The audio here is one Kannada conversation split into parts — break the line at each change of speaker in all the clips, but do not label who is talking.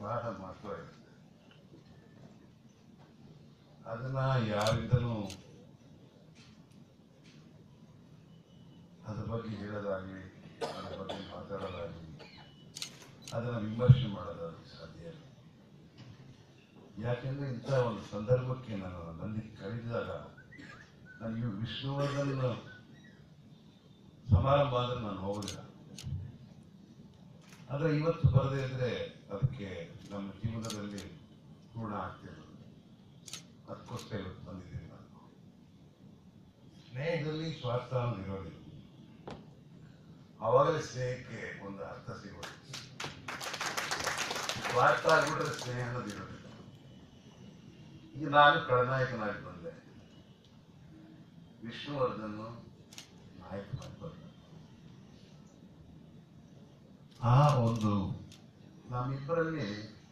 ಬಹಳ ಮಹತ್ವ ಇರುತ್ತೆ ಅದನ್ನ ಯಾರಿಂದನೂ ಅದ್ರ ಬಗ್ಗೆ ಹೇಳೋದಾಗ್ಲಿ ಅದ್ರ ಬಗ್ಗೆ ಮಾತಾಡೋದಾಗ್ಲಿ ಅದನ್ನ ವಿಮರ್ಶೆ ಮಾಡೋದಾಗ್ಲಿ ಸಾಧ್ಯ ಇಲ್ಲ ಯಾಕೆಂದ್ರೆ ಇಂಥ ಒಂದು ಸಂದರ್ಭಕ್ಕೆ ನಾನು ನನಗೆ ಕರೆದಿದಾಗ ನನಗೆ ವಿಷ್ಣುವರ್ಧನ್ ಸಮಾರಂಭ ಅಂದ್ರೆ ನಾನು ಹೋಗಲಿಲ್ಲ ಆದ್ರೆ ಇವತ್ತು ಬರದೇ ಇದ್ರೆ ಅದಕ್ಕೆ ನಮ್ಮ ಜೀವನದಲ್ಲಿ ಪೂರ್ಣ ಆಗ್ತಿಲ್ಲ ಅದಕ್ಕೋಸ್ಕರ ಇವತ್ತು ಬಂದಿದ್ದೀನಿ ನಾನು ಸ್ನೇಹದಲ್ಲಿ ಸ್ವಾರ್ಥ ಅನ್ನೋದು ಇರೋದಿಲ್ಲ ಅವಾಗಲೇ ಸ್ನೇಹಕ್ಕೆ ಒಂದು ಅರ್ಥ ಸಿಗೋದು ಸ್ವಾರ್ಥ ಆಗ್ಬಿಟ್ರೆ ಸ್ನೇಹ ಅನ್ನೋದು ಇರೋದಿಲ್ಲ ಈಗ ನಾನು ಖಳನಾಯಕನಾಗಿ ಬಂದೆ ವಿಷ್ಣುವರ್ಧನ್ ನಾಯಕನಾಗಿ ಬಂದೆ ಆ ಒಂದು ನಮ್ಮಿಬ್ಬರಲ್ಲಿ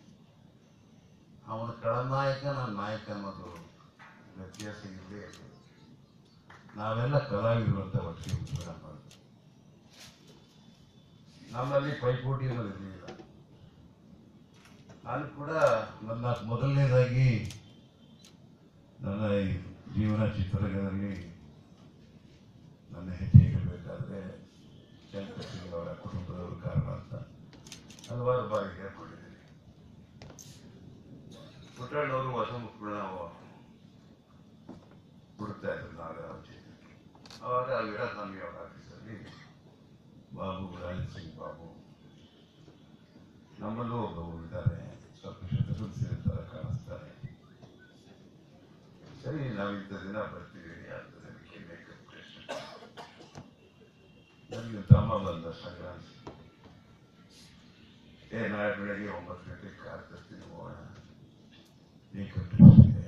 ಅವನ ಖಳನಾಯಕ ನನ್ನ ನಾಯಕ ಅನ್ನೋದು ವ್ಯತ್ಯಾಸ ಇಲ್ಲದೆ ಇರ್ತದೆ ನಾವೆಲ್ಲ ಕಲಾವಿದರು ಅಂತ ಒಟ್ಟಿಗೆ ಉತ್ತರ ಮಾಡೋದು ನಮ್ಮಲ್ಲಿ ಪೈಪೋಟಿ ಅನ್ನೋದು ಇರಲಿಲ್ಲ ನಾನು ಕೂಡ ನನ್ನ ಮೊದಲನೇದಾಗಿ ನನ್ನ ಈ ಜೀವನ ಚಿತ್ರರಂಗದಲ್ಲಿ ನನ್ನ ಹೆಜ್ಜೆ ಇಡಬೇಕಾದ್ರೆ ಶಂಕರ್ ಸಿಂಗ್ ಅವರ ಕುಟುಂಬದವರು ಕಾರಣ ಅಂತ ಹಲವಾರು ಬಾರಿ ಹೇಳ್ಕೊಂಡಿದ್ದೀನಿ ಪುಟ್ಟಣ್ಣವರು ಹೊಸ ಮಕ್ಕಳು ನಾವು ಹುಡುಕ್ತಾ ಇದ್ರು ನಾಗರಾವ್ ಚಿತ್ರಕ್ಕೆ ಅವಾಗ ಅಲ್ಲಿರೋ ನಮಗೆ ಅವರ ಆಫೀಸಲ್ಲಿ ಬಾಬು ರಾಜ್ ಸಿಂಗ್ ಬಾಬು ನಮ್ಮಲ್ಲೂ ಒಬ್ಬರು ಇದ್ದಾರೆ ಸ್ವಲ್ಪ ಶತಕೃತ್ಯ ಥರ ಕಾಣಿಸ್ತಾರೆ ಸರಿ ನಾವು ಇಂಥ ದಿನ ಬರ್ತೀವಿ ಅಂತ ನನಗೆ ಮೇಕಪ್ ಟೆಸ್ಟ್ ನನಗೆ ತಮ್ಮ ಬಂದ ಸಂಕ್ರಾಂತಿ ಏ ನಾಳೆ ಬೆಳಗ್ಗೆ ಒಂಬತ್ತು ಗಂಟೆಗೆ ಕಾರ್ ತರ್ತೀನಿ ಹೋಗೋಣ ಮೇಕಪ್ ಟೆಸ್ಟ್ ಇದೆ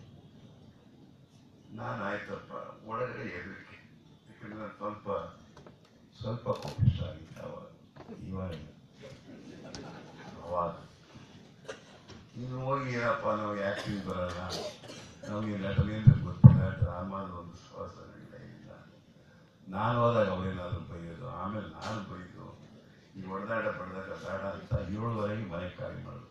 ನಾನು ಆಯ್ತಪ್ಪ ಒಳಗಡೆ ಹೆದರಿಕೆ ಯಾಕಂದ್ರೆ ನಾನು ಸ್ವಲ್ಪ ಸ್ವಲ್ಪ ಕೋಪಿಷ್ಟ ಆಗಿತ್ತು ಅವಾಗ ಇವಾಗ ಅವಾಗ ನೀನು ಹೋಗಿ ಏನಪ್ಪ ನಾವು ಆ್ಯಕ್ಟಿಂಗ್ ಬರೋಣ ನಮಗೆ ನಟನೇಂದ್ರ ಗೊತ್ತಿಲ್ಲ ಡ್ರಾಮಾದ ಒಂದು ಶ್ವಾಸ ಇಲ್ಲ ಇಲ್ಲ ನಾನು ಹೋದಾಗ ಅವರೇನಾದ್ರು ಬೈಯೋದು ಆಮೇಲೆ ನಾನು ಬೈದು ಈ ಹೊಡೆದಾಟ ಬಡ್ದಾಟ ಬೇಡ ಅಂತ ಏಳುವರೆಗೆ ಮನೆ ಖಾಲಿ ಮಾಡೋದು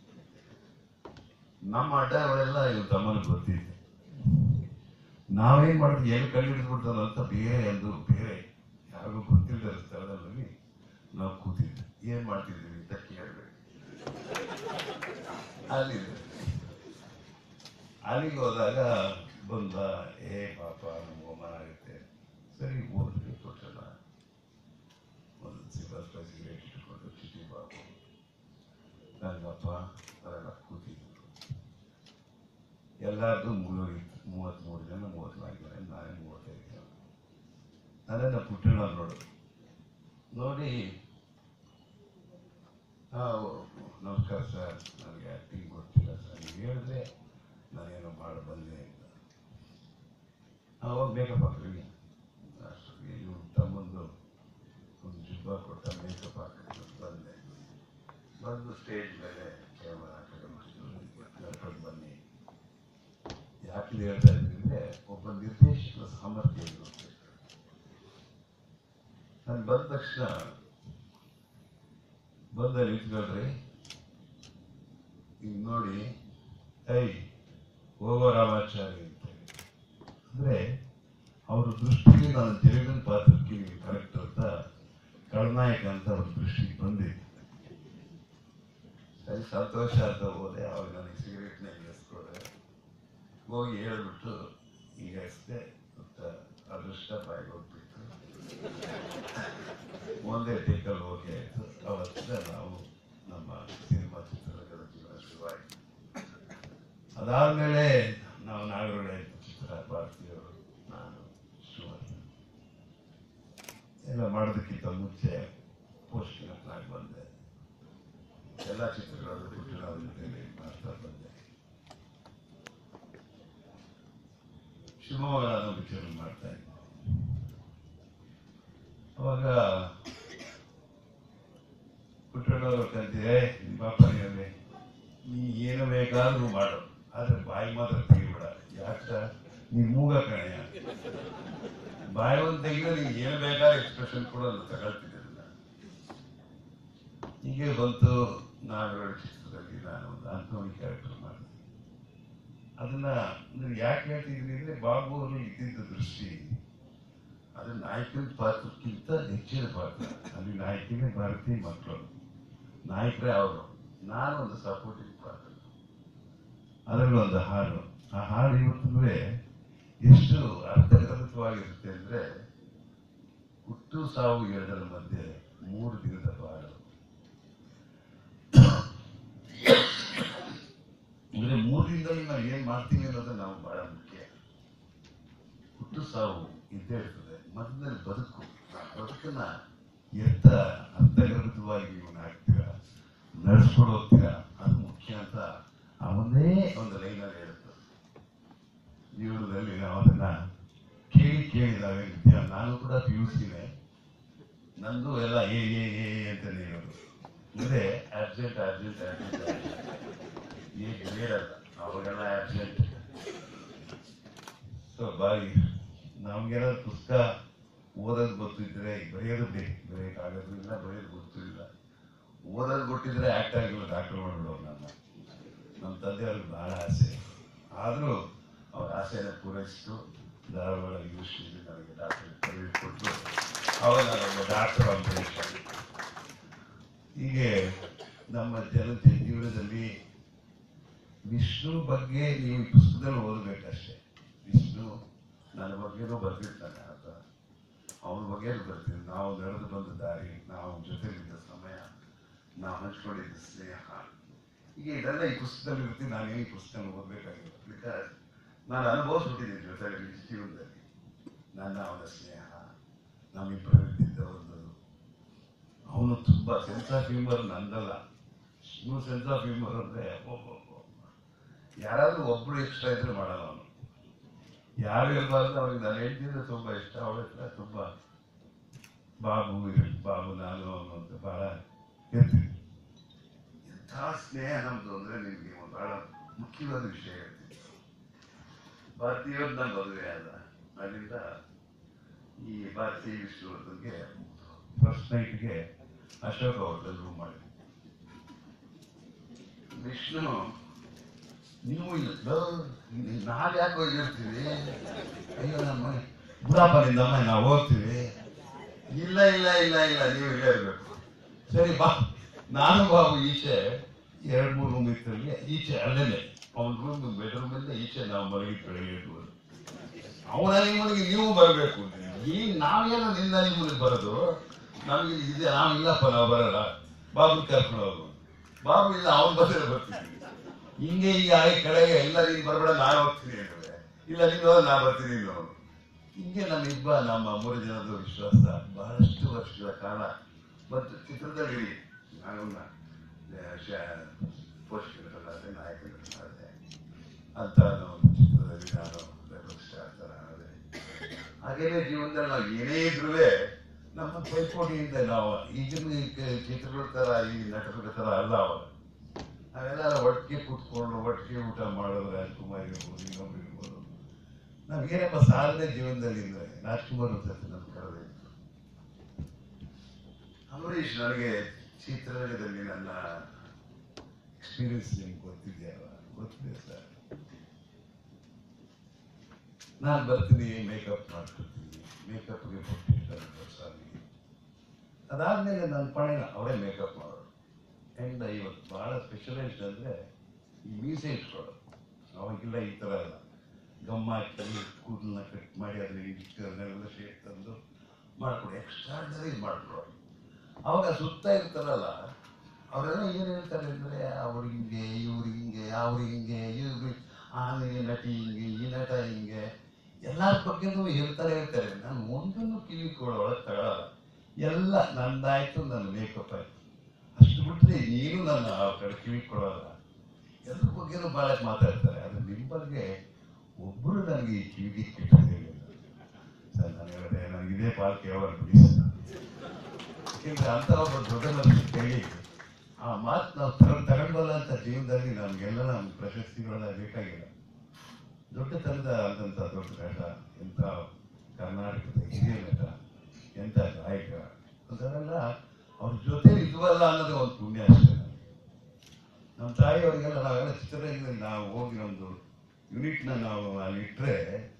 ನಮ್ಮ ಆಟಗಳೆಲ್ಲ ಇವ್ ತಮ್ಮನ ಗೊತ್ತಿದೆ ನಾವೇನ್ ಮಾಡಿದ್ವಿ ಏನು ಕಂಡುಹಿಡಿದ್ಬಿಡ್ತಾರ ಅಂತ ಬೇರೆ ಎಂದು ಬೇರೆ ಯಾರಿಗೂ ಗೊತ್ತಿಲ್ಲದ ಸ್ಥಳದಲ್ಲಿ ನಾವು ಕೂತಿದ್ವಿ ಏನ್ ಮಾಡ್ತಿದ್ವಿ ಅಂತ ಕೇಳಬೇಕು ಅಲ್ಲಿ ಅಲ್ಲಿಗೆ ಹೋದಾಗ ಬಂದ ಏ ಪಾಪ ನಮ್ಗೆ ಅವಮಾನ ಆಗುತ್ತೆ ಸರಿ ಓದ್ರಿ ಕೊಟ್ಟಲ್ಲ ಒಂದು ಸಿಗರೇಟ್ ಸಿಗರೇಟ್ ಇಟ್ಕೊಂಡು ಚಿಟಿ ಬಾಬು ನನ್ನಪ್ಪ ಅವರೆಲ್ಲ ಕೂತಿದ್ರು ಎಲ್ಲರದು ಮುಗಿದೋಗಿತ್ತು ಮೂವತ್ತ್ಮೂರು ಜನ ಮೂವತ್ತ್ನಾಲ್ಕು ಜನ ನಾನೇ ಮೂವತ್ತೈದು ಜನ ಅದನ್ನು ಪುಟ್ಟಣ್ಣ ನೋಡು ನೋಡಿ ಆ, ನಮಸ್ಕಾರ ಸರ್ ನನಗೆ ಆ್ಯಕ್ಟಿಂಗ್ ಗೊತ್ತಿಲ್ಲ ಸರ್ ನೀವು ಹೇಳಿದ್ರೆ ನಾನೇನೋ ಮಾಡಿ ಬಂದೆ ಅಂತ ಅವಾಗ ಮೇಕಪ್ ಹಾಕ್ರಿ ಅಷ್ಟೊತ್ತಿಗೆ ಇವ್ರು ತಮ್ಮಂದು ಒಂದು ಜುಬ್ಬ ಕೊಟ್ಟ ಮೇಕಪ್ ಹಾಕಿದ್ರು ಬಂದೆ ಬಂದು ಸ್ಟೇಜ್ ಮೇಲೆ ಕ್ಯಾಮರಾ ಹಾಕೊಂಡು ಬನ್ನಿ ಯಾಕೆ ಇದು ಹೇಳ್ತಾ ಇದ್ದೀನಿ ಅಂದರೆ ಒಬ್ಬ ನಿರ್ದೇಶಕನ ಸಾಮರ್ಥ್ಯ ಇರುತ್ತೆ ನಾನು ಬಂದ ತಕ್ಷಣ ಬಂದ ನಿಂತ್ಕೊಳ್ರಿ ಈಗ ನೋಡಿ ಐ ಹೋಗೋ ರಾಮಾಚಾರಿ ಅಂತ ಅಂದ್ರೆ ಅವ್ರ ದೃಷ್ಟಿಗೆ ನಾನು ಜಗನ್ ಪಾತ್ರಕ್ಕೆ ಕರೆಕ್ಟ್ ಅಂತ ಖಳನಾಯಕ ಅಂತ ಅವ್ರ ದೃಷ್ಟಿಗೆ ಬಂದಿದೆ ಸರಿ ಸಂತೋಷ ಅಂತ ಹೋದೆ ಅವಾಗ ನನಗೆ ಸಿಗರೇಟ್ನ ಎಸ್ಕೊಡೆ ಹೋಗಿ ಹೇಳ್ಬಿಟ್ಟು ಈಗ ಎಸ್ದೆ ಅಂತ ಅದೃಷ್ಟ ಬಾಯಿಗೆ ಹೋಗ್ಬಿಟ್ಟು ಒಂದೇ ಟೇಕಲ್ಲಿ ಹೋಗಿ ಆಯಿತು ಅವತ್ತಿಂದ ನಾವು ನಮ್ಮ ಸಿನಿಮಾ ಚಿತ್ರರಂಗದ ಜೀವನ ಶುರುವಾಯಿತು ಅದಾದಮೇಲೆ ನಾವು ನಾಗರೊಡೆ ಚಿತ್ರ ಭಾರತೀಯರು ನಾನು ಶಿವರ್ಧನ್ ಎಲ್ಲ ಮಾಡೋದಕ್ಕಿಂತ ಮುಂಚೆ ಪೋಸ್ಟಿಂಗ್ ನಾಗಿ ಬಂದೆ ಎಲ್ಲ ಚಿತ್ರಗಳಲ್ಲೂ ಪುಟ್ಟಣ ಜೊತೆಯಲ್ಲಿ ಮಾಡ್ತಾ ಬಂದೆ ಶಿವಮೊಗ್ಗ ಅನ್ನೋ ಪಿಕ್ಚರ್ ಮಾಡ್ತಾ ಇದ್ದೆ ಅವಾಗ ಪುಟ್ಟಣ್ಣವರು ಕಲ್ತಿದೆ ನಿಮ್ಮ ಪಾಪ ನೀವೇ ನೀ ಏನು ಬೇಕಾದ್ರೂ ಮಾಡು ಆದ್ರೆ ಬಾಯಿ ಮಾತ್ರ ತೆಗಿಬೇಡ ಯಾಕ ನೀ ಮೂಗ ಕಣೆಯ ಬಾಯಿ ಒಂದು ತೆಗೆದ್ರೆ ನಿಂಗೆ ಏನು ಬೇಕಾದ್ರೆ ಎಕ್ಸ್ಪ್ರೆಷನ್ ಕೂಡ ನಾನು ತಗೊಳ್ತಿದ್ದೆ ಅದನ್ನ. ಹೀಗೆ ಬಂತು ನಾಗರಾಜ ಚಿತ್ರದಲ್ಲಿ ನಾನು ಒಂದು ಅಂಥವನಿ ಕ್ಯಾರೆಕ್ಟರ್ ಮಾಡಿದೆ ಅದನ್ನ ಅಂದ್ರೆ ಯಾಕೆ ಹೇಳ್ತಿದ್ದೀನಿ ಅಂದ್ರೆ ಬಾಬು ಅವರು ಇದ್ದಿದ್ದ ದೃಷ್ಟಿ ಅದು ನಾಯಕನ ಪಾತ್ರಕ್ಕಿಂತ ಹೆಚ್ಚಿನ ಪಾತ್ರ ಅಲ್ಲಿ ನಾಯಕಿನೇ ಭಾರತೀಯ ಮಕ್ಕಳು ನಾಯಕರೇ ಅವರು ನಾನು ಒಂದು ಸಪೋರ್ಟಿವ್ ಪಾತ್ರ ಅದರಲ್ಲಿ ಒಂದು ಹಾಡು ಆ ಹಾಡು ಇವತ್ತು ಎಷ್ಟು ಅರ್ಥಗರ್ಭಿತವಾಗಿರುತ್ತೆ ಅಂದ್ರೆ ಹುಟ್ಟು ಸಾವು ಎರಡರ ಮಧ್ಯೆ ಮೂರು ದಿನದ ಬಾಳು ಅಂದ್ರೆ ಮೂರು ದಿನದಲ್ಲಿ ನಾವು ಏನ್ ಮಾಡ್ತೀವಿ ಅನ್ನೋದು ನಾವು ಬಹಳ ಮುಖ್ಯ ಹುಟ್ಟು ಸಾವು ಇದ್ದೇ ಇರ್ತದೆ ಮೊದಲನೇ ಬದುಕು ಆ ಬದುಕನ್ನ ಎತ್ತ ಅರ್ಥಗರ್ಭಿತವಾಗಿ ನೀವು ಹಾಕ್ತೀರಾ ನಡೆಸ್ಕೊಂಡು ಹೋಗ್ತೀರಾ ಅದು ಮುಖ್ಯ ಅಂತ ಆ ಒಂದೇ ಒಂದು ಲೈನಲ್ಲಿ ಹೇಳುತ್ತೆ ಜೀವನದಲ್ಲಿ ನಾವು ಅದನ್ನ ಕೇಳಿ ಕೇಳಿ ನಾವೇ ವಿದ್ಯಾ ನಾನು ಕೂಡ ಪಿ ಯು ಸಿನೇ ನಂದು ಎಲ್ಲ ಏ ಏ ಏ ಏ ಅಂತ ಹೇಳೋದು ಅಂದ್ರೆ ಅರ್ಜೆಂಟ್ ಅರ್ಜೆಂಟ್ ಅರ್ಜೆಂಟ್ ಈಗ ಬೇಡಲ್ಲ ಅವಾಗೆಲ್ಲ ಅರ್ಜೆಂಟ್ ಸೊ ಬಾಯಿ ನಮ್ಗೇನಾದ್ರು ಪುಸ್ತಕ ಓದೋದು ಗೊತ್ತಿದ್ರೆ ಬರೆಯೋದು ಬೇಕು ಬರೆಯೋಕ್ಕಾಗೋದು ಇಲ್ಲ ಬರೆಯೋದು ಗೊತ್ತಿಲ್ಲ ಓದೋದು ಗೊತ್ತಿದ್ರೆ ಆಕ್ಟ್ ಆಗಿಲ್ಲ ಡಾಕ್ಟರ್ ಮಾಡ್ಬಿಡೋರು ನನ್ನ ನಮ್ಮ ತಂದೆಯವ್ರಿಗೆ ಬಹಳ ಆಸೆ ಆದರೂ ಅವ್ರ ಆಸೆನ ಪೂರೈಸಿತು ಧಾರವಾಡ ಯೂನಿವರ್ಸಿಟಿಯಲ್ಲಿ ನನಗೆ ಡಾಕ್ಟರ್ ಪದವಿ ಕೊಟ್ಟು ಅವಾಗ ನಾನು ಡಾಕ್ಟರ್ ಅಂತ ಹೀಗೆ ನಮ್ಮ ಜನ ಜೀವನದಲ್ಲಿ ವಿಷ್ಣು ಬಗ್ಗೆ ನೀವು ಈ ಪುಸ್ತಕದಲ್ಲಿ ಓದಬೇಕಷ್ಟೇ ವಿಷ್ಣು ನನ್ನ ಬಗ್ಗೆನೂ ಬರ್ತಿರ್ತಾನೆ ಆತ ಅವನ ಬಗ್ಗೆ ಬರ್ತೀನಿ ನಾವು ನಡೆದು ಬಂದ ದಾರಿ ನಾವು ಜೊತೆಲಿದ್ದ ಸಮಯ ನಾವು ಹಂಚ್ಕೊಂಡಿದ್ದ ಸ್ನೇಹ ಈಗ ಇದೆಲ್ಲ ಈ ಪುಸ್ತಕದಲ್ಲಿ ಇರ್ತೀನಿ ನಾನೇನು ಈ ಪುಸ್ತಕ ಓದಬೇಕಾಗಿಲ್ಲ ಬಿಕಾಸ್ ನಾನು ಅನುಭವಿಸ್ಬಿಟ್ಟಿದ್ದೀನಿ ಜೊತೆಲಿ ಜೀವನದಲ್ಲಿ ನನ್ನ ಅವನ ಸ್ನೇಹ ನಮ್ಮಿಬ್ಬರಿದ್ದ ಒಂದು ಅವನು ತುಂಬಾ ಸೆನ್ಸ್ ಆಫ್ ಹ್ಯೂಮರ್ ನಂದಲ್ಲ ವಿಷ್ಣು ಸೆನ್ಸ್ ಆಫ್ ಹ್ಯೂಮರ್ ಅಂದ್ರೆ ಒಬ್ಬೊಬ್ಬ ಯಾರಾದ್ರೂ ಒಬ್ರು ಎಕ್ಸ್ಟ್ರಾ ಇದ್ರೆ ಮಾಡಲ್ಲ ಅವನು ಯಾರು ಇರಬಾರ್ದು ಅವ್ರಿಗೆ ನಾನು ಹೇಳ್ತಿದ್ರೆ ತುಂಬಾ ಇಷ್ಟ ಅವಳ ಹತ್ರ ತುಂಬಾ ಬಾಬು ಇರ್- ಬಾಬು ನಾನು ಅವನು ಅಂತ ಬಹಳ ಇರ್ತೀವಿ ಎಂಥ ಸ್ನೇಹ ನಮ್ದು ಅಂದ್ರೆ ನಿಮ್ಗೆ ಒಂದು ಬಹಳ ಮುಖ್ಯವಾದ ವಿಷಯ ಹೇಳ್ತೀನಿ ಭಾರತೀಯವ್ರು ನನ್ನ ಮದುವೆ ಆದ ಅದರಿಂದ ಈ ಭಾರತೀಯ ವಿಶ್ವವರ್ಧನ್ಗೆ ಫಸ್ಟ್ ನೈಟ್ಗೆ ಅಶೋಕ ಹೋಟೆಲ್ ರೂಮ್ ಮಾಡಿ ವಿಷ್ಣು ನೀವು ಇಲ್ಲ ನಾವ್ ಯಾಕೆ ಹೋಗಿರ್ತೀವಿ ಅಯ್ಯೋ ನಮ್ಮ ಬುಡಪ್ಪ ನಿಂದಮ್ಮ ನಾವು ಹೋಗ್ತೀವಿ ಇಲ್ಲ ಇಲ್ಲ ಇಲ್ಲ ಇಲ್ಲ ನೀವು ಇಲ್ಲೇ ಇರ್ಬೇಕು ಸರಿ ಬಾ ನಾನು ಬಾಬು ಈಚೆ ಎರಡು ಮೂರು ರೂಮ್ ಇರ್ತಲ್ಲಿ ಈಚೆ ಅಲ್ಲೇನೆ ಅವನ ರೂಮ್ ಬೆಡ್ರೂಮ್ ಇಂದ ಈಚೆ ನಾವು ಮಲಗಿ ಬೆಳಗ್ಗೆ ಇಟ್ಬೋದು ಅವನ ನಿಮ್ಮನಿಗೆ ನೀವು ಬರಬೇಕು ಈ ನಾವೇನೋ ನಿಂದ ನಿಮ್ಮನಿಗೆ ಬರೋದು ನಮಗೆ ಇದೆ ನಾವು ಇಲ್ಲಪ್ಪ ನಾವು ಬರಲ್ಲ ಬಾಬು ಕರ್ಕೊಂಡು ಹೋಗು ಬಾಬು ಇಲ್ಲ ಅವನು ಬಂದ್ರೆ ಬರ್ತೀನಿ ಹಿಂಗೆ ಈಗ ಈ ಕಡೆಗೆ ಇಲ್ಲ ನೀನು ಬರಬೇಡ ನಾನು ಹೋಗ್ತೀನಿ ಅಂದ್ರೆ ಇಲ್ಲ ನೀನು ಹೋದ್ರೆ ನಾ ಬರ್ತೀನಿ ನೀನು ಹೋಗು. ಹಿಂಗೆ ನಮ್ಮಿಬ್ಬ ನಮ್ಮ ಮೂರು ಜನದ ವಿಶ್ವಾಸ ಬಹಳಷ್ಟು ವರ್ಷಗಳ ಕಾಲ ಮತ್ತು ಚಿತ್ರದಲ್ಲಿ ನಾನು ಪೋಷಕರಾದೆ ನಾಯಕರಾದೆ ಅಂತ ಒಂದು ಚಿತ್ರದಲ್ಲಿ ನಾನು ರೆಬಲ್ ಸ್ಟಾರ್ ಥರ ಆದೆ ಹಾಗೇನೆ ಜೀವನದಲ್ಲಿ ನಾವು ಏನೇ ಇದ್ರೂ ನಮ್ಮ ಪೈಪೋಟಿಯಿಂದ ನಾವು ಈಗಿನ ಕ- ಚಿತ್ರಗಳ ಥರ ಈ ನಟಕರ ಥರ ಅಲ್ಲ ಅವಾಗ ನಾವೆಲ್ಲ ಒಟ್ಟಿಗೆ ಕೂತ್ಕೊಂಡು ಒಟ್ಟಿಗೆ ಊಟ ಮಾಡೋದು ರಾಜ್ಕುಮಾರ್ ಇರ್ಬೋದು ಇನ್ನೊಬ್ರು ಇರ್ಬೋದು ನಾವೇನಪ್ಪ ಸಾಧನೆ ಜೀವನದಲ್ಲಿ ಇದ್ರೆ ರಾಜ್ಕುಮಾರ್ ಅಂತ ನನ್ನ ಕರೆದೆ ಅಂಬರೀಷ್ ನನಗೆ ಚಿತ್ರರಂಗದಲ್ಲಿ ನನ್ನ ಎಕ್ಸ್ಪೀರಿಯನ್ಸ್ ನಿಮ್ಗೆ ಗೊತ್ತಿದೆಯಲ್ಲ ಗೊತ್ತಿದೆ ಸರ್ ನಾನು ಬರ್ತೀನಿ ಮೇಕಪ್ ಮಾಡ್ಕೊಳ್ತೀನಿ ಮೇಕಪ್ಗೆ ಕೊಟ್ಟಿರ್ತಾರೆ ಸಾರಿ ಅದಾದ್ಮೇಲೆ ನನ್ನ ಪಣೆನ ಅವರೇ ಮೇಕಪ್ ಮಾಡೋರು ಆ್ಯಂಡ್ ಇವತ್ತು ಭಾಳ ಸ್ಪೆಷಲೈಸ್ಡ್ ಅಂದರೆ ಈ ಮೀಸೆ ಇಟ್ಕೊಳ್ಳೋದು ಅವಾಗೆಲ್ಲ ಈ ಥರ ಎಲ್ಲ ಗಮ್ಮ ಹಾಕಿ ಕೂದಲನ್ನ ಕಟ್ ಮಾಡಿ ಅದ್ರ ಅದನ್ನೆಲ್ಲ ಶೇಪ್ ತಂದು ಮಾಡ್ಕೊಡು ಎಕ್ಸ್ಟ್ರಾಡನರಿ ಮಾಡ್ಕೊಡೋರು ಅವಾಗ ಸುತ್ತ ಇರ್ತಾರಲ್ಲ ಅವರೆಲ್ಲ ಏನು ಹೇಳ್ತಾರೆ ಅಂದರೆ ಅವ್ರು ಹಿಂಗೆ ಇವ್ರು ಹಿಂಗೆ ಅವ್ರು ಹಿಂಗೆ ಇವ್ರು ಆಮೇಲೆ ನಟಿ ಹಿಂಗೆ ಈ ನಟ ಹಿಂಗೆ ಎಲ್ಲರ ಬಗ್ಗೆನೂ ಹೇಳ್ತಾರೆ ಹೇಳ್ತಾರೆ ನಾನು ಒಂದನ್ನು ಕಿವಿ ಕೊಡೋಳಗೆ ತಗೊಳಲ್ಲ ಎಲ್ಲ ನಂದಾಯ್ತು ನನ್ನ ಮೇಕಪ್ ಆಯ್ತು ಅಷ್ಟು ಬಿಟ್ಟರೆ ನೀನು ನನ್ನ ಆ ಕಡೆ ಕಿವಿ ಕೊಡೋಲ್ಲ ಎಲ್ಲರ ಬಗ್ಗೆನೂ ಭಾಳ ಮಾತಾಡ್ತಾರೆ ಅದು ನಿಮ್ಮ ಬಗ್ಗೆ ಒಬ್ಬರು ನನಗೆ ಈ ಕಿವಿಗೆ ಕೆಟ್ಟದ್ದು ಹೇಳಿಲ್ಲ ಸರ್ ನಾನು ಹೇಳಿದೆ ನನಗೆ ಇದೇ ಪಾಲ್ಕೆ ಯಾವಾಗ ಬಿಡಿ ಸರ್ ಯಾಕೆಂದ್ರೆ ಅಂತ ಒಬ್ಬ ದೊಡ್ಡ ಮನುಷ್ಯ ಕೇಳಿ ಆ ಮಾತು ನಾವು ತಗೊಂಡು ತಗೊಂಡ್ಬಲ್ಲ ಅಂತ ಜೀವನದಲ್ಲಿ ನಮಗೆಲ್ಲ ನಮ್ಮ ಪ್ರಶಸ್ತಿಗಳೆಲ್ಲ ಬೇಕಾಗಿಲ್ಲ ದೊಡ್ಡತನದ ಆದಂಥ ದೊಡ್ಡ ನಟ ಎಂಥ ಕರ್ನಾಟಕದ ಹಿರಿಯ ನಟ ಎಂಥ ಗಾಯಕ ಅದನ್ನೆಲ್ಲ ಅವ್ರ ಜೊತೆ ಇದ್ವಲ್ಲ ಅನ್ನೋದೇ ಒಂದು ಪುಣ್ಯ ಅಷ್ಟೇ ನನಗೆ ಹಳ್ಳಿಯವರಿಗೆಲ್ಲ ನಾವೆಲ್ಲ ಚಿತ್ರರಂಗದಲ್ಲಿ ನಾವು ಹೋಗಿ ನಮ್ಮದು ಯೂನಿಟ್ನ ನಾವು ಅಲ್ಲಿ ಇಟ್ಟರೆ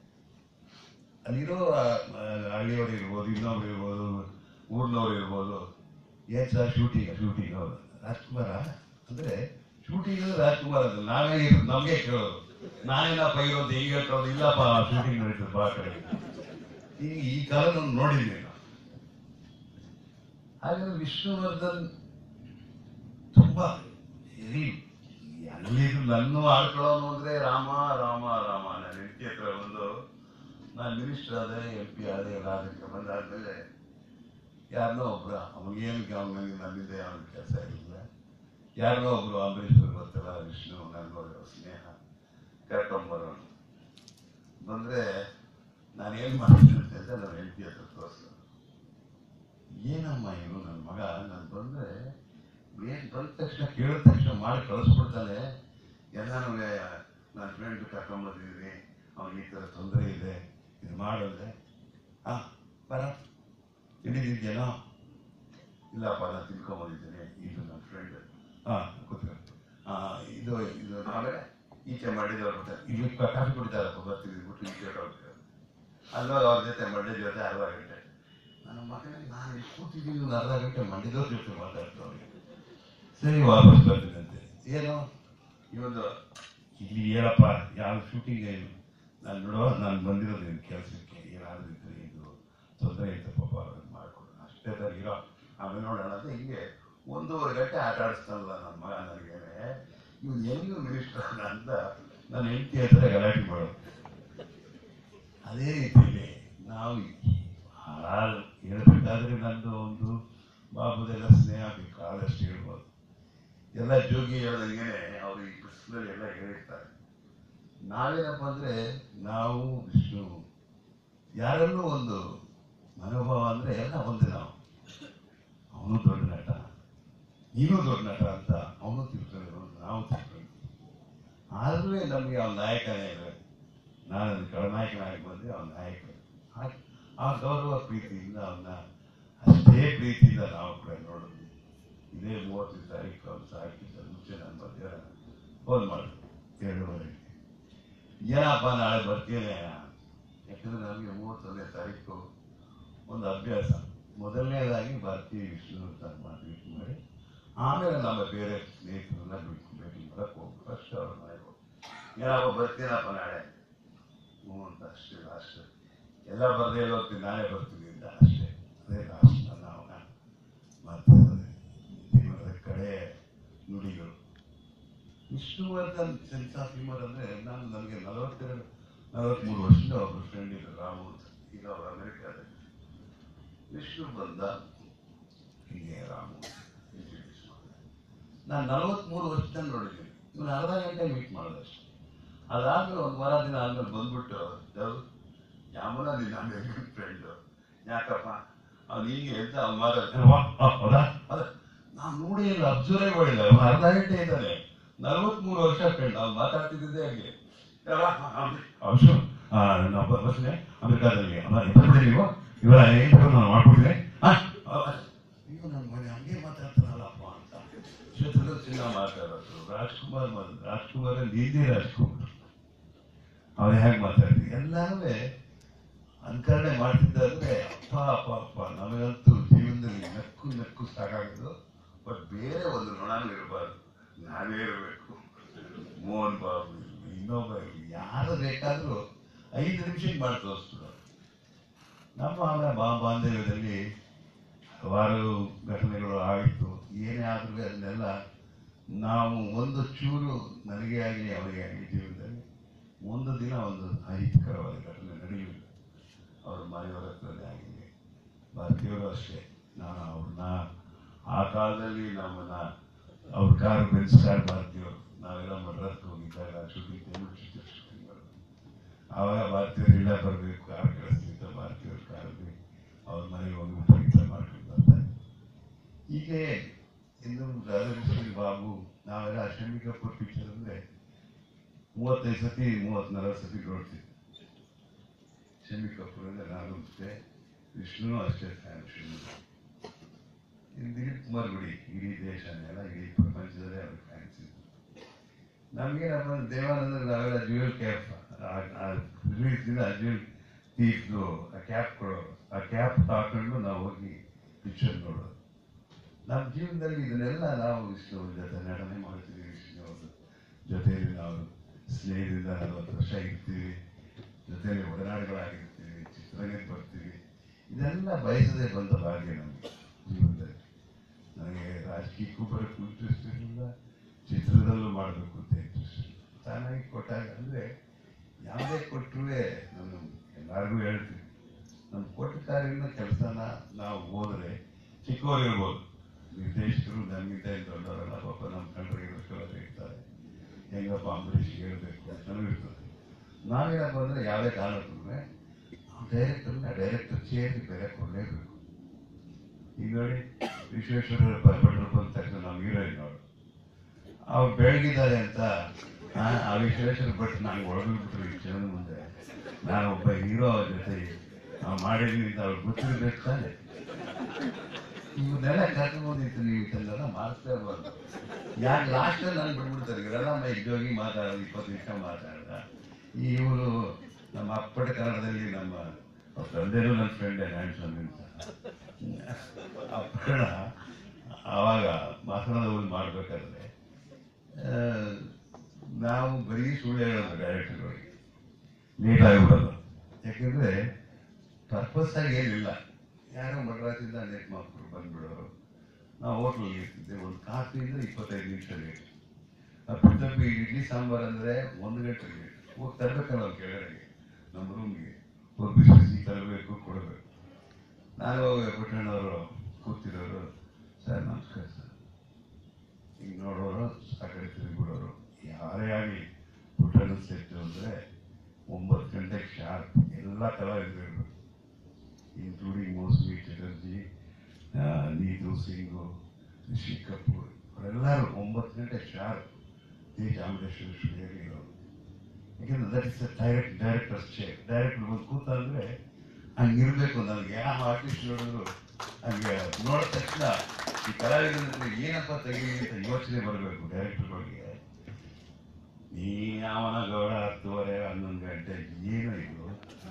ಅಲ್ಲಿರೋ ಆ, ಆ, ಹಳ್ಳಿಯವರು ಇರ್ಬೋದು ಇನ್ನೊಬ್ರು ಇರ್ಬೋದು ಊರ್ನವ್ರು ಇರ್ಬೋದು ಏನ್ ಸರ್ ಶೂಟಿಂಗ್ ಶೂಟಿಂಗ್ ಹೌದು ರಾಜ್ಕುಮಾರ ಅಂದ್ರೆ ಶೂಟಿಂಗ್ ಅಂದ್ರೆ ರಾಜ್ಕುಮಾರ್ ಅಂತ ನಾವೇ ಇರೋದು, ನಮ್ಗೆ ಕೇಳೋದು ನಾನೇನಪ್ಪ ಇರೋದು ಹೆಂಗೆ ಹೇಳ್ಕೊಳ್ಳೋದು ಇಲ್ಲಪ್ಪ ಶೂಟಿಂಗ್ ನಡೀತದೆ ಬಾ ಕಡೆ ಈ ಈ ಕಾಲ ನಾನು ನೋಡಿದ್ದೀನಿ ನಾನು ಹಾಗಾದ್ರೆ ವಿಷ್ಣುವರ್ಧನ್ ತುಂಬಾ ಹೆರಿ ಎಲ್ಲಿದು ನನ್ನ ಆಡ್ಕೊಳ್ಳೋನು ಅಂದ್ರೆ ರಾಮ ರಾಮ ರಾಮ ನನ್ನ ಹೆಂಡತಿ ಹತ್ರ ಒಂದು ನಾನು ಮಿನಿಸ್ಟರ್ ಆದೆ ಎಂ ಪಿ ಆದೆ ಎಲ್ಲ ಅದಕ್ಕೆ ಬಂದಾದ್ಮೇಲೆ ಯಾರನ್ನೋ ಒಬ್ರು ಅವನಿಗೇನು ಅವನಿಗೆ ನನ್ನಿಂದ ಅವನ ಕೆಲಸ ಇರಲಿಲ್ಲ ಯಾರನ್ನೋ ಒಬ್ರು ಅಂಬರೀಷ್ ಅವ್ರಿಗೆ ಗೊತ್ತಲ್ಲ ವಿಷ್ಣು ನನಗೆ ಸ್ನೇಹ ಕರ್ಕೊಂಬರೋನು ಬಂದ್ರೆ ನಾನು ಏನು ಮಾಡ್ತೀನಿ ಅಂತ ನನ್ನ ಹೆಂಡತಿ ಹತ್ರ ತೋರಿಸ್ತಾರೆ ಏನಮ್ಮ ಇವನು ನನ್ನ ಮಗ ನಾನು ಬಂದ್ರೆ ಏನ್ ಬಂದ ತಕ್ಷಣ ಕೇಳಿದ ತಕ್ಷಣ ಮಾಡಿ ಕಳಿಸ್ಬಿಡ್ತಾನೆ ಎಲ್ಲಾನು ನನ್ನ ಫ್ರೆಂಡ್ ಕರ್ಕೊಂಬಂದಿದ್ದೀನಿ ಅವ್ನಿಗೆ ಈ ಥರ ತೊಂದರೆ ಇದೆ ಇದು ಮಾಡಿದ್ರೆ ಹಾ ಬರ ತಿಳಿದಿದ್ಯೇನೋ ಇಲ್ಲಪ್ಪ ನಾನು ತಿಳ್ಕೊಂಬಂದಿದ್ದೀನಿ ಇದು ನನ್ನ ಫ್ರೆಂಡ್ ಹಾ ಕೂತ್ಕೊ ಆ, ಇದು ಇದು ಆಮೇಲೆ ಈಚೆ ಮಾಡಿದವ್ರು ಬರ್ತಾರೆ ಇಲ್ಲಿ ಕಾಫಿ ಕುಡಿತಾರಪ್ಪ ಬರ್ತೀವಿ ಬಿಟ್ಟು ಈಚೆ ಹೋಗ್ತಾರೆ ಅಲ್ಲೋಗಿ ಅವ್ರ ಜೊತೆ ಮಂಡ್ಯ ಜೊತೆ ಅರ್ಧ ಗಂಟೆ ನನ್ನ ಮಗನಿಗೆ ನಾನು ಇಲ್ಲಿ ಕೂತಿದ್ದೀನಿ ಒಂದು ಅರ್ಧ ಗಂಟೆ ಮಂಡ್ಯದವ್ರ ಜೊತೆ ಮಾತಾಡ್ತವ್ರಿಗೆ ಸರಿ ವಾಪಸ್ ಬರ್ತೀನಂತೆ ಏನು ಇವೊಂದು ಇಲ್ಲಿ ಏನಪ್ಪ ಯಾವ ಶೂಟಿಂಗ್ ಏನು ನಾನು ನೋಡೋ ನಾನು ಬಂದಿರೋದು ನಿನ್ನ ಕೆಲಸಕ್ಕೆ ಏನಾದರೂ ಇದ್ರೆ ಇದು ತೊಂದರೆ ಇತ್ತು ಪಾಪ ಅದನ್ನ ಮಾಡ್ಕೊಡು ಅಷ್ಟೇ ತರ ಇರೋ ಆಮೇಲೆ ನೋಡೋಣ ಅಂತ ಹಿಂಗೆ ಒಂದೂವರೆ ಗಂಟೆ ಆಟ ಆಡಿಸ್ತಾನಲ್ಲ ನನ್ನ ಮಗ ನನಗೇನೆ ಇವ್ನು ಹೆಂಗೂ ಮಿನಿಸ್ಟರ್ ಅಂತ ನನ್ನ ಹೆಂಡತಿ ಹತ್ರ ಗಲಾಟೆ ಮಾಡೋದು ಅದೇ ರೀತಿಯಲ್ಲಿ ನಾವು ಹಾಳು ಹೇಳ್ಬೇಕಾದ್ರೆ ನಂದು ಒಂದು ಬಾಬುದೆಲ್ಲ ಸ್ನೇಹ ಬೇಕು ಆದಷ್ಟು ಹೇಳ್ಬೋದು ಎಲ್ಲ ಜೋಗಿ ಹೇಳ್ದಂಗೆ ಅವರು ಈ ಪುಸ್ತಕದಲ್ಲಿ ಎಲ್ಲ ಹೇಳಿರ್ತಾರೆ ನಾವೇನಪ್ಪ ಅಂದ್ರೆ ನಾವು ವಿಷ್ಣು ಯಾರಲ್ಲೂ ಒಂದು ಮನೋಭಾವ ಅಂದ್ರೆ ಎಲ್ಲ ಒಂದೇ ನಾವು ಅವನು ದೊಡ್ಡ ನಟ ನೀನು ದೊಡ್ಡ ನಟ ಅಂತ ಅವನು ತಿಳ್ಕೊಂಡಿರೋ ನಾವು ತಿಳ್ಕೊಂಡಿದ್ದೀವಿ ಆದ್ರೂ ನಮಗೆ ಅವ್ನ ನಾಯಕನೇ ಇರಬೇಕು ನಾನು ಅದು ಖಳನಾಯಕನಾಗಿ ಬಂದೆ ಅವನ ನಾಯಕ ಆ- ಆ ಗೌರವ ಪ್ರೀತಿಯಿಂದ ಅವನ್ನ ಅಷ್ಟೇ ಪ್ರೀತಿಯಿಂದ ನಾವು ಕೂಡ ನೋಡಿದ್ವಿ ಇದೇ ಮೂವತ್ತನೇ ತಾರೀಕು ಅವ್ನು ಸಾಕಿದ್ದ ಮುಂಚೆ ನಾನು ಮಧ್ಯಾಹ್ನ ಫೋನ್ ಮಾಡಿದ್ರು ಎರಡೂವರೆಗೆ ಏನಪ್ಪ ನಾಳೆ ಬರ್ತೀನಿ ಯಾಕಂದ್ರೆ ನನಗೆ ಮೂವತ್ತೊಂದನೇ ತಾರೀಕು ಒಂದು ಅಭ್ಯಾಸ ಮೊದಲನೇದಾಗಿ ಬರ್ತೀವಿ ವಿಷ್ಣು ಅಂತ ಮಾತು ಮಾಡಿ ಆಮೇಲೆ ನಮ್ಮ ಬೇರೆ ಸ್ನೇಹಿತರನ್ನ ಬಿಟ್ಟು ಭೇಟಿ ಮಾಡಕ್ಕೆ ಹೋಗ್ಬೇಕು ಫಸ್ಟ್ ಅವ್ರ ಮನೆಗೆ ಹೋಗಿ ಏನಪ್ಪ ಬರ್ತೀನಪ್ಪ ನಾಳೆ ಹ್ಞೂ ಅಂತ ಅಷ್ಟೇ ಲಾಸ್ಟ್ ಎಲ್ಲ ಬರ್ದೇ ಇಲ್ಲ ಹೋಗ್ತೀನಿ ನಾನೇ ಬರ್ತೀನಿ ಅಂತ ಅಷ್ಟೇ ಅದೇ ಲಾಸ್ಟ್ ನನ್ನ ಅವನ ಮಾತಾಡೋದು ಜೀವನದ ಕಡೆ ನುಡಿಗಳು ವಿಷ್ಣುವರ್ಧನ್ ಸೆನ್ಸ್ ಆಫ್ ಹ್ಯೂಮರ್ ಅಂದ್ರೆ ನಾನು ನನಗೆ ನಲವತ್ತೆರಡು ನಲವತ್ಮೂರು ವರ್ಷದ ಒಬ್ಬರು ಫ್ರೆಂಡ್ ಇದ್ರು ರಾಮು ಅಂತ ಈಗ ಅವರು ಅಮೆರಿಕಾದಲ್ಲಿ ವಿಷ್ಣು ಬಂದ ಹೀಗೆ ರಾಮು introduce ಮಾಡ್ದ. ನಾನು ನಲವತ್ಮೂರು ವರ್ಷದಲ್ಲಿ ನೋಡಿದ್ದೀನಿ ಇವನು ಅರ್ಧ ಗಂಟೆ ಮೀಟ್ ಮಾಡಿದೆ ಅಷ್ಟೇ ಅದಾದ್ಮೇಲೆ ಒಂದು ವಾರ ದಿನ ಆದ್ಮೇಲೆ ಬಂದ್ಬಿಟ್ಟು ದೇವ್ ಯಾಮನ ನಿನ್ನ ಅಮೇರಿಕನ್ ಫ್ರೆಂಡು ಯಾಕಪ್ಪ ಅವ್ನು ಹೀಗೆ ಅಂತ ಅವ್ನು ಮಾತಾಡ್ತಾನೆ ವಾ ಆ, ಹೌದಾ ಅದ ನಾವು ನೋಡಿ ಇಲ್ಲ ಅಬ್ಸರ್ವೇ ಮಾಡಿಲ್ಲ ಅವ್ನು ಅರ್ಧ ಗಂಟೆ ಇದ್ದಾನೆ ನಲವತ್ಮೂರು ವರ್ಷ ಫ್ರೆಂಡ್ ಅವ್ನು ಮಾತಾಡ್ತಿದ್ದೆ ಹಾಗೆ ಅವಶ್ಯ ನಾವು ಬಸ್ನೆ ಅಮೆರಿಕಾದಲ್ಲಿ ಬರ್ಬಿಡಿ ನೀವು ಇವಾಗ ಏನು ಬೇಕು ನಾನು ಮಾಡ್ಬಿಡ್ತೀನಿ ಆ, ಆ, ಅಯ್ಯೋ ನನ್ನ ಮನೆ ಹಂಗೆ ಮಾತಾಡ್ತಾರಲ್ಲಪ್ಪ ಅಂತ ಶತ್ರುಘ್ನ ಸಿನ್ಹಾ ಮಾತಾಡೋದು ರಾಜ್ಕುಮಾರ್ ಮಾತಾಡೋದು ರಾಜ್ಕುಮಾರ್ ಅಲ್ಲಿ ಹಿಂದಿ ರಾಜ್ಕುಮಾರ್ ಅವ್ರು ಹೇಗೆ ಮಾತಾಡ್ತೀವಿ ಎಲ್ಲಾನು ಅನುಕರಣೆ ಮಾಡ್ತಿದ್ದಾದ್ರೆ ಅಪ್ಪ ಅಪ್ಪ ಅಪ್ಪ ನಮಗಂತೂ ಜೀವನದಲ್ಲಿ ನಕ್ಕು ನಕ್ಕು ಸಾಕಾಗೋದು ಬಟ್ ಬೇರೆ ಒಂದು ನೊಣನೂ ಇರಬಾರ್ದು ನಾವೇ ಇರಬೇಕು ಮೋಹನ್ ಬಾಬು ಇರ್ಲಿ, ಇನ್ನೊಬ್ಬ ಇರ್ಲಿ, ಯಾರು ಬೇಕಾದ್ರೂ ಐದು ನಿಮಿಷಕ್ಕೆ ಮಾಡಿ ತೋರಿಸ್ಬಿಡೋರು ನಮ್ಮ ಆಮೇಲೆ ಬಾ ಬಾಂಧವ್ಯದಲ್ಲಿ ಹಲವಾರು ಘಟನೆಗಳು ಆಯಿತು ಏನೇ ಆದ್ರೂ ಅದನ್ನೆಲ್ಲ ನಾವು ಒಂದು ಚೂರು ನನಗೆ ಆಗಲಿ ಅವರಿಗೆ ಆಗಲಿ ಜೀವನದಲ್ಲಿ ಒಂದು ದಿನ ಒಂದು ಅಹಿತಕರವಾದ ಘಟನೆ ನಡೆಯಲಿಲ್ಲ ಅವ್ರ ಮನೆಯವರ ಹತ್ರನೇ ಆಗಿದೆ ಭಾರತೀಯರು ಅಷ್ಟೇ ನಾನು ಅವ್ರನ್ನ ಆ ಕಾಲದಲ್ಲಿ ನಮ್ಮನ್ನ ಅವ್ರ ಕಾರ್ ಬೆನ್ಸ್ ಕಾರ್ ಭಾರತೀಯರು ನಾವೆಲ್ಲ ಮಡ್ರಾಸ್ಗೆ ಹೋಗಿದ್ದಾಗ ಶೂಟಿಂಗ್ ತಮಿಳು ಶೂಟಿಂಗ್ ಮಾಡೋದು ಆವಾಗ ಭಾರತೀಯರು ಇಲ್ಲ ಬರಬೇಕು ಕಾರ್ ಕಳಿಸ್ತಿದ್ದ ಭಾರತೀಯರು ಕಾರಲ್ಲಿ ಅವ್ರ ಮನೆಗೆ ಹೋಗಿ ಊಟ ಗೀಟ ಮಾಡ್ಕೊಂಡು ಬರ್ತಾರೆ ಹೀಗೆ ಇನ್ನು ರಾಧಾಕೃಷ್ಣ ಬಾಬು ನಾವೆಲ್ಲ ಶಮಿ ಕಪೂರ್ ಪಿಕ್ಚರ್ ಅಂದ್ರೆ ಮೂವತ್ತೈದು ಸತಿ ಮೂವತ್ನಾಲ್ಕು ಸತಿ ನೋಡ್ತೀವಿ ಶಮಿ ಕಪೂರ್ ಅಂದ್ರೆ ನಾನು ಅಷ್ಟೇ ವಿಷ್ಣು ಅಷ್ಟೇ ಫ್ಯಾನ್ ಶಮಿ ಇನ್ನು ದಿಲೀಪ್ ಕುಮಾರ್ ಗುಡಿ ಇಡೀ ದೇಶನೆಲ್ಲ ಇಡೀ ಪ್ರಪಂಚದಲ್ಲೇ ಅವ್ರ ಫ್ಯಾನ್ಸ್ ಇದ್ರು ನಮಗೇನಪ್ಪ ಅಂದ್ರೆ ದೇವಾನಂದ ನಾವೆಲ್ಲ ಜ್ಯುವೆಲ್ ಕ್ಯಾಪ್ ರಿಲೀಸಿಂದ ಜ್ಯುವೆಲ್ ತೀರ್ದು ಆ ಕ್ಯಾಪ್ ಕೊಡೋರು ಆ ಕ್ಯಾಪ್ ಹಾಕೊಂಡು ನಾವು ಹೋಗಿ ಪಿಕ್ಚರ್ ನೋಡೋದು ನಮ್ಮ ಜೀವನದಲ್ಲಿ ಇದನ್ನೆಲ್ಲ ನಾವು ವಿಷ್ಣು ಜೊತೆ ನಟನೆ ಮಾಡ್ತೀವಿ ವಿಷ್ಣು ಅವ್ರ ಜೊತೆಯಲ್ಲಿ ನಾವು ಸ್ನೇಹದಿಂದ ನಲವತ್ತು ವರ್ಷ ಇರ್ತೀವಿ ಜೊತೆಯಲ್ಲಿ ಒಡನಾಡುಗಳಾಗಿರ್ತೀವಿ ಚಿತ್ರರಂಗಕ್ಕೆ ಬರ್ತೀವಿ ಇದೆಲ್ಲ ಬಯಸದೆ ಬಂದ ಭಾಗ್ಯ ನಮಗೆ ಜೀವನದಲ್ಲಿ ನನಗೆ ರಾಜಕೀಯಕ್ಕೂ ಬರೋಕ್ಕೂ ಇಂಟ್ರೆಸ್ಟ್ ಇರಲಿಲ್ಲ ಚಿತ್ರದಲ್ಲೂ ಮಾಡಬೇಕು ಅಂತ ಇಂಟ್ರೆಸ್ಟ್ ತಾನಾಗಿ ಕೊಟ್ಟಾಗ ಅಂದರೆ ಯಾವುದೇ ಕೊಟ್ಟರು ನಾನು ಎಲ್ಲರಿಗೂ ಹೇಳ್ತೀನಿ ನಮ್ಮ ಕೊಟ್ಟ ಕಾರ್ಯನ ಕೆಲಸನ ನಾವು ಹೋದರೆ ಚಿಕ್ಕವರು ಇರ್ಬೋದು ನಿರ್ದೇಶಕರು ನಮಗಿಂತ ಏನು ದೊಡ್ಡವರಲ್ಲ ಪಾಪ ನಮ್ಮ ಕಂಡ್ರೆ ಇರೋಕ್ಕೆಲ್ಲ ಇರ್ತಾರೆ ಹೆಂಗಪ್ಪ ಅಂಬರೀಷ್ ಹೇಳ್ಬೇಕು ಅಂತಲೂ ಇರ್ತದೆ ನಾವೇನಪ್ಪ ಅಂದರೆ ಯಾವುದೇ ಕಾರಣಕ್ಕೂ ಡೈರೆಕ್ಟರ್ನ ಡೈರೆಕ್ಟರ್ ಚೇರ್ಗೆ ಬೇರೆ ಕೊಡಲೇಬೇಕು ಈಗ ನೋಡಿ ವಿಶ್ವೇಶ್ವರ ಭಟ್ರು ಬಂದ ತಕ್ಷಣ ನಾವು ಹೀರೋಯಿನ್ ನೋಡು ಅವ್ರು ಬೆಳಗಿದ್ದಾರೆ ಅಂತ ಆ, ಆ ವಿಶ್ವೇಶ್ವರ ಭಟ್ ನಂಗೆ ಹೊಡೆದ್ಬಿಟ್ರು ಈ ಜನದ ಮುಂದೆ ನಾನು ಒಬ್ಬ ಹೀರೋ ಜೊತೆ ನಾವು ಮಾಡಿದ್ವಿ ಅಂತ ಅವ್ರಿಗೆ ಗೊತ್ತಿರ್ಬೇಕು ತಾನೆ ಇವನ್ನೆಲ್ಲ ಕರ್ಕೊಂಡ್ಬಂದಿತ್ತು ನೀವು ಇದನ್ನೆಲ್ಲ ಮಾಡ್ತಾ ಇರ್ಬಾರ್ದು ಯಾಕೆ ಲಾಸ್ಟಲ್ಲಿ ನಾನು ಬಿಟ್ಬಿಡ್ತಾರೆ ಇವರೆಲ್ಲ ಇದ್ದೋಗಿ ಮಾತಾಡೋದು ಇಪ್ಪತ್ತು ನಿಮಿಷ ಮಾತಾಡ್ದ ಇವರು ನಮ್ಮ ಅಪ್ಪಟ ಕನ್ನಡದಲ್ಲಿ ನಮ್ಮ ಅವ್ರ ತಂದೆನೂ ನನ್ನ ಫ್ರೆಂಡೇ ನ್ಯಾನ್ಸ್ವಾಮಿ ಅಂತ ಅಪ್ಪಣ ಆವಾಗ ಮಾತನಾಡೋದು ಮಾಡ್ಬೇಕಾದ್ರೆ ಆ, ನಾವು ಬರೀ ಸುಳ್ಳು ಹೇಳೋದು ಡೈರೆಕ್ಟರ್ಗಳಿಗೆ ಲೇಟ್ ಆಗಿಬಿಡೋದು ಯಾಕೆಂದ್ರೆ ಪರ್ಪಸ್ ಆಗಿ ಏನಿಲ್ಲ ಯಾರೋ ಮಡ್ರಾಸಿಂದ ಲೇಟ್ ಮಾಡ್ಕೊಂಡು ಬಂದ್ಬಿಡೋರು ನಾವು ಹೋಟ್ಲಲ್ಲಿ ಇರ್ತಿದ್ದೆ ಒಂದು ಕಾಫಿ ಅಂದ್ರೆ ಇಪ್ಪತ್ತೈದು ನಿಮಿಷ ಲೇಟ್ ಅಪ್ಪಿತಪ್ಪಿ ಇಡ್ಲಿ ಸಾಂಬಾರ್ ಅಂದ್ರೆ ಒಂದು ಗಂಟೆ ಲೇಟ್ ಹೋಗಿ ತರಬೇಕಲ್ಲ ಅವ್ರು ಕೆಳಗಡೆಗೆ ನಮ್ಮ ರೂಮ್ಗೆ ಹೋಗಿ ಬಿಸಿ ಬಿಸಿ ತರಬೇಕು ಕೊಡಬೇಕು ನಾನು ಪುಟ್ಟಣ್ಣವರು ಕೂತಿರೋರು ಸರ್ ನಮಸ್ಕಾರ ಸರ್ ಈಗ ನೋಡೋರು ಆ ಕಡೆ ತಿರುಗಿಬಿಡೋರು ಯಾರೇ ಆಗಲಿ ಪುಟ್ಟಣ್ಣ ಸೆಟ್ ಅಂದರೆ ಒಂಬತ್ತು ಗಂಟೆಗೆ ಶಾರ್ಪ್ ಎಲ್ಲ ಕಲಾವಿದರು ಇರಬೇಕು ಇನ್ಕ್ಲೂಡಿಂಗ್ ಮೋಸ್ಟ್ಲಿ ಚಟರ್ಜಿ ನೀತು ಸಿಂಗು ರಿಷಿ ಕಪೂರ್ ಅವರೆಲ್ಲರೂ ಒಂಬತ್ತು ಗಂಟೆ ಶಾರ್ಪ್ ಟಿ ಚಾಮುಂಡೇಶ್ವರಿ ಸ್ಟುಡಿಯೋಗೆ ಇರೋರು ಯಾಕೆಂದ್ರೆ that is direct director's chair director ಬಂದು ಕೂತ ಅಂದರೆ ಹಂಗಿರ್ಬೇಕು ನನಗೆ ಯಾವ ಆರ್ಟಿಸ್ಟ್ ನೋಡಿದ್ರು ಹಂಗೆ ನೋಡಿದ ತಕ್ಷಣ ಈ ಕಲಾವಿದರ ಏನಪ್ಪ ತೆಗೀಲಿ ಅಂತ ಯೋಚನೆ ಬರಬೇಕು ಡೈರೆಕ್ಟರ್ಗಳಿಗೆ ನೀ ಯಾವನ ಗೌಡ ಹತ್ತುವರೆ ಹನ್ನೊಂದು ಗಂಟೆ ಏನು ಇದು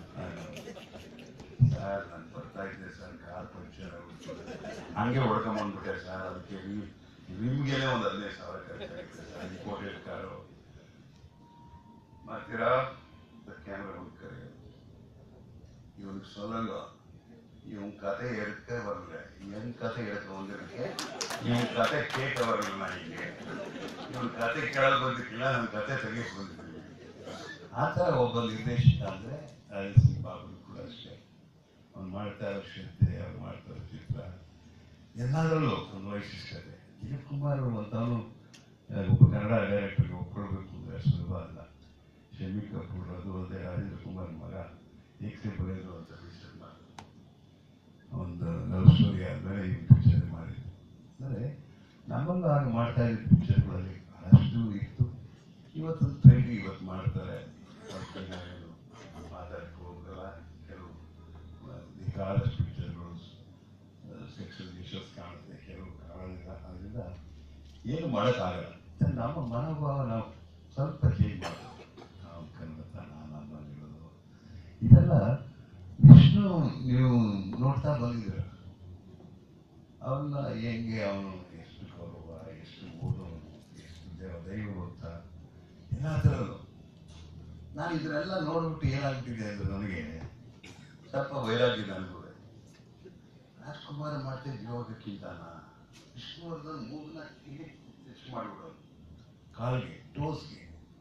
ಸರ್ ನಾನು ಬರ್ತಾ ಇದ್ದೆ ಸರ್ ಕಾರ್ ಪಂಚರ್ ಆಗ್ಬಿಟ್ಟು ಹಂಗೆ ಹೊಡ್ಕೊಂಬಂದ್ಬಿಟ್ಟೆ ಸರ್ ಅದಕ್ಕೆ ನಿಮ್ಗೆನೆ ಒಂದು ಹದಿನೈದು ಸಾವಿರ ಖರ್ಚಾಗುತ್ತೆ ಸರ್ ಇಂಪೋರ್ಟೆಡ್ ಕಾರು ಮಾಡ್ತೀರಾ ಕ್ಯಾಮ್ರಾ ಒಂದು ಕರೆಯೋದು ಇವನಿಗೆ சொல்லல இவன் கதை எடுக்க வரல என் கதை எடுக்க வந்திருக்கேன் இவன் கதை கேட்க வரல நான் இங்கே ಇವನ್ ಕತೆ ಕೇಳಲು ಬಂದಿರ್ಕಿಲ್ಲ ನನ್ನ ಕತೆ ತೆಗಿಯಕ್ಕೆ ಬಂದಿರ್ಕಿಲ್ಲ ಆ ಥರ ಒಬ್ಬ ನಿರ್ದೇಶಕ ಅಂದರೆ ಅನಿಲ್ ಸಿಂಗ್ ಬಾಬು ಕೂಡ ಅಷ್ಟೇ ಅವ್ನು ಮಾಡ್ತಾ ಇರೋ ಶ್ರದ್ಧೆ ಅವ್ನು ಮಾಡ್ತಾ ಇರೋ ಚಿತ್ರ ಎಲ್ಲದರಲ್ಲೂ ಒಂದು ವೈಶಿಷ್ಟ್ಯತೆ ದಿಲೀಪ್ ಕುಮಾರ್ ಅಂತವನು ಒಬ್ಬ ಕನ್ನಡ ಡೈರೆಕ್ಟರ್ಗೆ ಒಪ್ಕೊಳ್ಬೇಕು ಅಂದರೆ ಸುಲಭ ಅಲ್ಲ ಶಮಿ ಕಪೂರ್ ಅದು ಅಲ್ಲದೆ ರಾಜೇಂದ್ರ ಕುಮಾರ್ ಮಗ ಏಕೆ ಬರೆಯೋದು ಅಂತ ಪಿಕ್ಚರ್ ಒಂದು ಲವ್ ಸ್ಟೋರಿ ಆದಮೇಲೆ ಈ ಪಿಕ್ಚರ್ ಮಾಡಿದ್ದು ಅಂದರೆ ನಮ್ಮಲ್ಲೂ ಆಗ ಮಾಡ್ತಾ ಇದ್ದ ಪಿಕ್ಚರ್ಗಳಲ್ಲಿ ಬಹಳಷ್ಟು ಇತ್ತು ಇವತ್ತು ಟ್ರೆಂಡ್ ಇವತ್ತು ಮಾಡ್ತಾರೆ ಅದಕ್ಕೆ ನಾವೇನು ಮಾತಾಡಕ್ಕೆ ಹೋಗಲ್ಲ ಕೆಲವು ಬೇಕಾದಷ್ಟು ಪಿಕ್ಚರ್ಗಳು ಸೆಕ್ಷನ್ ಇಶ್ಯೂಸ್ ಕಾಣುತ್ತೆ ಕೆಲವು ಕಾಣೋದಿಲ್ಲ ಅದರಿಂದ ಏನು ಮಾಡೋಕ್ಕಾಗಲ್ಲ ಮತ್ತೆ ನಮ್ಮ ಮನೋಭಾವ ನಾವು ಸ್ವಲ್ಪ ಚೇಂಜ್ ಮಾಡಬೇಕು ನಾವು ಕನ್ನಡತನ ನಮ್ಮಲ್ಲಿರೋದು ಇದೆಲ್ಲ ವಿಷ್ಣು ನೀವು ನೋಡ್ತಾ ಬಂದಿದ್ದೀರ ಅವನ್ನ ಹೆಂಗೆ ಅವನು ಎಷ್ಟು ಗೌರವ ಎಷ್ಟು ಓದೋನು ಎಷ್ಟು ದೇವ ದೈವ ಭಕ್ತ ಎಲ್ಲ ಥರದ್ದು ನಾನು ಇದನ್ನೆಲ್ಲ ನೋಡ್ಬಿಟ್ಟು ಏನಾಗ್ತಿದೆ ಅಂದ್ರೆ ನನಗೆ ಸ್ವಲ್ಪ ವೈರಾಗ್ಯ ನನಗೂ ರಾಜ್ಕುಮಾರ್ ಮಾಡ್ತಾ ಜೀವಕ್ಕಿಂತಾನ ವಿಷ್ಣುವರ್ಧನ್ ಮೂಗನ್ನ ಇಲ್ಲಿ ಟಚ್ ಮಾಡಿಬಿಡೋದು ಕಾಲ್ಗೆ ಟೋಸ್ಗೆ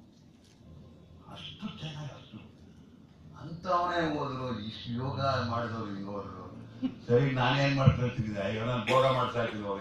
ಅಷ್ಟು ಚೆನ್ನಾಗಿ ಅಷ್ಟು ಅಂಥವನೇ ಹೋದ್ರು ಇಷ್ಟು ಯೋಗ ಮಾಡಿದವ್ರು ಹಿಂಗೆ ಹೋದ್ರು ಸರಿ ನಾನೇನ್ ಮಾಡ್ತಾ ಇರ್ತೀನಿ ಅಯ್ಯೋ ನಾನು ಭೋಗ ಮಾಡ್ತಾ ಇರ್ತೀನಿ ಹೋಗ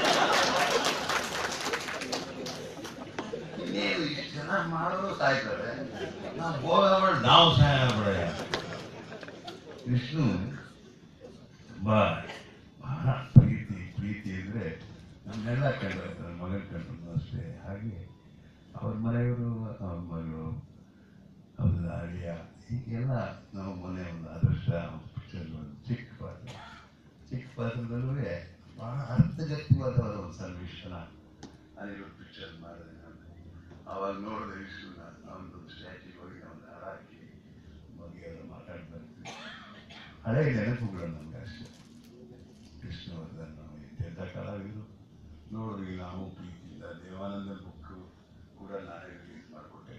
ಇನ್ನೇನು ಇಷ್ಟು ಜನ ಮಾಡೋರು ಸಾಯ್ತಾರೆ ನಾವು ಭೋಗ ಮಾಡಿ ನಾವು ಸಾಯ ವಿಷ್ಣು ತುಂಬಾ ಬಹಳ ಪ್ರೀತಿ ಪ್ರೀತಿ ಅಂದ್ರೆ ನಮ್ಮೆಲ್ಲ ಕಂಡ್ರೆ ನನ್ನ ಮಗನ ಕಂಡ್ರು ಅಷ್ಟೇ ಹಾಗೆ ಅವ್ರ ಮನೆಯವರು ಅವ್ರ ಮಗಳು ಅವ್ರ ಅಳಿಯ ಹೀಗೆಲ್ಲ ನಾವು ಮೊನ್ನೆ ಒಂದು ಅದೃಷ್ಟ ಪಿಕ್ಚರ್ ಒಂದು ಚಿಕ್ಕ ಪಾತ್ರ ಚಿಕ್ಕ ಪಾತ್ರದಲ್ಲೂ ಬಹಳ ಅರ್ಥಗತ್ಯವಾದ ಒಂದು ಸನ್ನಿವೇಶನ ನಾನಿರೋ ಪಿಕ್ಚರ್ ಮಾಡಿದೆ ನಾನು ಅವಾಗ ನೋಡಿದೆ ವಿಷ್ಣುನ ಅವನದು ಸ್ಟ್ಯಾಚ್ಯೂ ಹೋಗಿ ಅವನ ಹಾರ ಹಾಕಿ ಬಗ್ಗೆ ಎಲ್ಲ ಮಾತಾಡಿ ಬರ್ತೀವಿ ಹಳೆ ನೆನಪುಗಳು ನಮ್ಗೆ ಅಷ್ಟೇ ವಿಷ್ಣುವರ್ಧನ್ ನಾವು ಎಂತೆಂಥ ಕಲಾವಿದರು ನೋಡಿದ್ವಿ ನಾವು ಪ್ರೀತಿಯಿಂದ ದೇವಾನಂದ ಬುಕ್ ಕೂಡ ನಾನೇ ರಿಲೀಸ್ ಮಾಡಿಕೊಟ್ಟೆ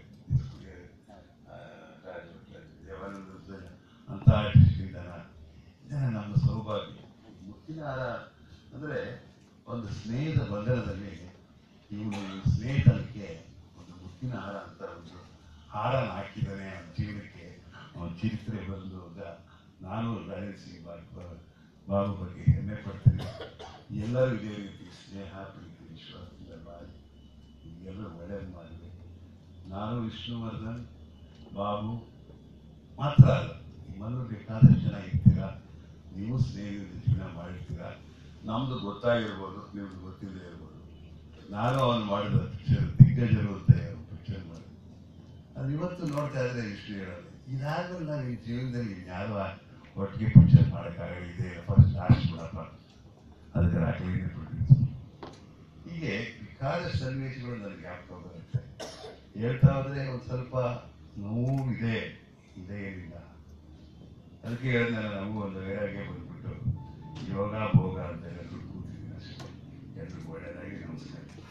ದೇವಾನಂದ ಅಂತ ಆರ್ಟಿಸ್ಟ್ ಇದ್ದಾನ ಇದನ್ನ ನಮ್ಮ ಸೌಭಾಗ್ಯ ಮುತ್ತಿನ ಹಾರ ಅಂದ್ರೆ ಒಂದು ಸ್ನೇಹದ ಬಂಧನದಲ್ಲಿ ಇವನು ಸ್ನೇಹಿತನಿಗೆ ಒಂದು ಮುತ್ತಿನ ಹಾರ ಅಂತ ಒಂದು ಹಾರನ ಹಾಕಿದ್ದಾನೆ ಅವನ ಜೀವನಕ್ಕೆ ಅವನ ಚರಿತ್ರೆ ಬಂದು ಹೋದ ನಾನು ರಣವೀರ್ ಸಿಂಗ್ ಬಾಬು ಬಾಬು ಬಗ್ಗೆ ಹೆಮ್ಮೆ ಪಡ್ತೀನಿ ಎಲ್ಲರೂ ಇದೇ ರೀತಿ ಸ್ನೇಹ ಪ್ರೀತಿ ವಿಶ್ವಾಸದಿಂದ ಬಾಳಿ ಎಲ್ಲರೂ ಒಳ್ಳೇದು ಮಾಡಿದೆ ನಾನು ವಿಷ್ಣುವರ್ಧನ್ ಬಾಬು ಮಾತ್ರ ಅಲ್ಲ ನಿಮ್ಮಲ್ಲೂ ಬೇಕಾದಷ್ಟು ಜನ ಇರ್ತೀರಾ ನೀವು ಸ್ನೇಹಿತರ ಜೀವನ ಮಾಡಿರ್ತೀರಾ ನಮ್ದು ಗೊತ್ತಾಗಿರ್ಬೋದು ನಿಮ್ದು ಗೊತ್ತಿಲ್ಲದೆ ಇರ್ಬೋದು ನಾನು ಅವನು ಮಾಡಿದ ಪಿಕ್ಚರ್ ದಿಗ್ಗಜರು ಅಂತ ಪಿಕ್ಚರ್ ಮಾಡಿದೆ ಅದು ಇವತ್ತು ನೋಡ್ತಾ ಇದ್ರೆ ಇಷ್ಟು ಹೇಳೋದು ಇದಾದ್ಮೇಲೆ ನಾವು ಈ ಜೀವನದಲ್ಲಿ ಯಾರು ಒಟ್ಟಿಗೆ ಪಿಕ್ಚರ್ ಮಾಡೋಕ್ಕಾಗಲ್ಲ ಇದೆ ಫಸ್ಟ್ ಲಾಸ್ಟ್ ಬಿಡಪ್ಪ ಅದಕ್ಕೆ ರಾಕಲಿಗೆ ಪ್ರೊಡ್ಯೂಸ್ ಹೀಗೆ ಬೇಕಾದ ಸನ್ನಿವೇಶಗಳು ನನಗೆ ಜ್ಞಾಪಕ ಬರುತ್ತೆ ಹೇಳ್ತಾ ಹೋದ್ರೆ ಒಂದು ಸ್ವಲ್ಪ ನೋವು ಇದೆ ಇದೆ ಏನಿಲ್ಲ ಅದಕ್ಕೆ ಹೇಳಿದ್ನಲ್ಲ ನಮಗೂ ಒಂದು ವೈರಾಗ್ಯ ಬಂದ್ಬಿಟ್ಟು ಯೋಗ ಭೋಗ ಅಂತ ಎಲ್ಲ ದುಡ್ಡು ಕೂತಿದ್ದೀನಿ ಅಷ್ಟೇ ಎಲ್ರಿಗೂ ಒಳ್ಳೆಯದಾಗಿ ನಮಸ್ಕಾರ